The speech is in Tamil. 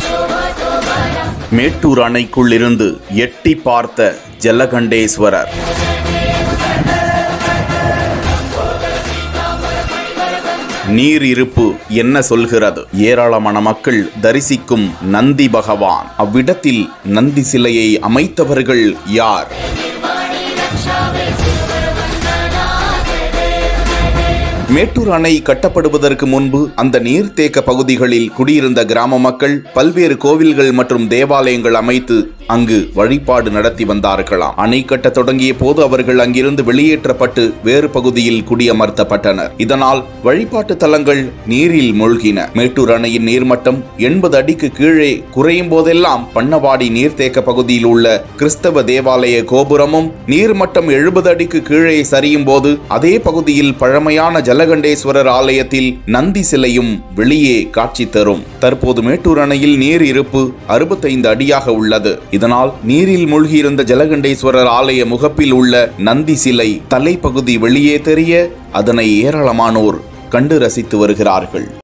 மேட்டூர் அணைக்குள் இருந்து எட்டி பார்த்த ஜலகண்டேஸ்வரர் நீர் இருப்பு என்ன சொல்கிறது ஏராளமான மக்கள் தரிசிக்கும் நந்தி பகவான் அவ்விடத்தில் நந்தி சிலையை அமைத்தவர்கள் யார் மேட்டூர் அணை கட்டப்படுவதற்கு முன்பு அந்த நீர்த்தேக்க பகுதிகளில் குடியிருந்த கிராம மக்கள் பல்வேறு கோவில்கள் மற்றும் தேவாலயங்கள் அமைத்து அங்கு வழிபாடு நடத்தி வந்தார்களாம் அணை கட்ட தொடங்கிய போது அவர்கள் அங்கிருந்து வெளியேற்றப்பட்டு வேறு பகுதியில் குடியமர்த்தப்பட்டனர் இதனால் வழிபாட்டு தலங்கள் நீரில் மூழ்கின மேட்டூர் அணையின் நீர்மட்டம் எண்பது அடிக்கு கீழே குறையும் போதெல்லாம் பண்ணவாடி நீர்த்தேக்க பகுதியில் உள்ள கிறிஸ்தவ தேவாலய கோபுரமும் நீர்மட்டம் எழுபது அடிக்கு கீழே சரியும் போது அதே பகுதியில் பழமையான ஜலகண்டேஸ்வரர் ஆலயத்தில் நந்தி சிலையும் வெளியே காட்சி தரும் தற்போது மேட்டூர் அணையில் நீர் இருப்பு அறுபத்தைந்து அடியாக உள்ளது இதனால் நீரில் மூழ்கியிருந்த ஜலகண்டேஸ்வரர் ஆலய முகப்பில் உள்ள நந்தி சிலை தலைப்பகுதி வெளியே தெரிய அதனை ஏராளமானோர் கண்டு ரசித்து வருகிறார்கள்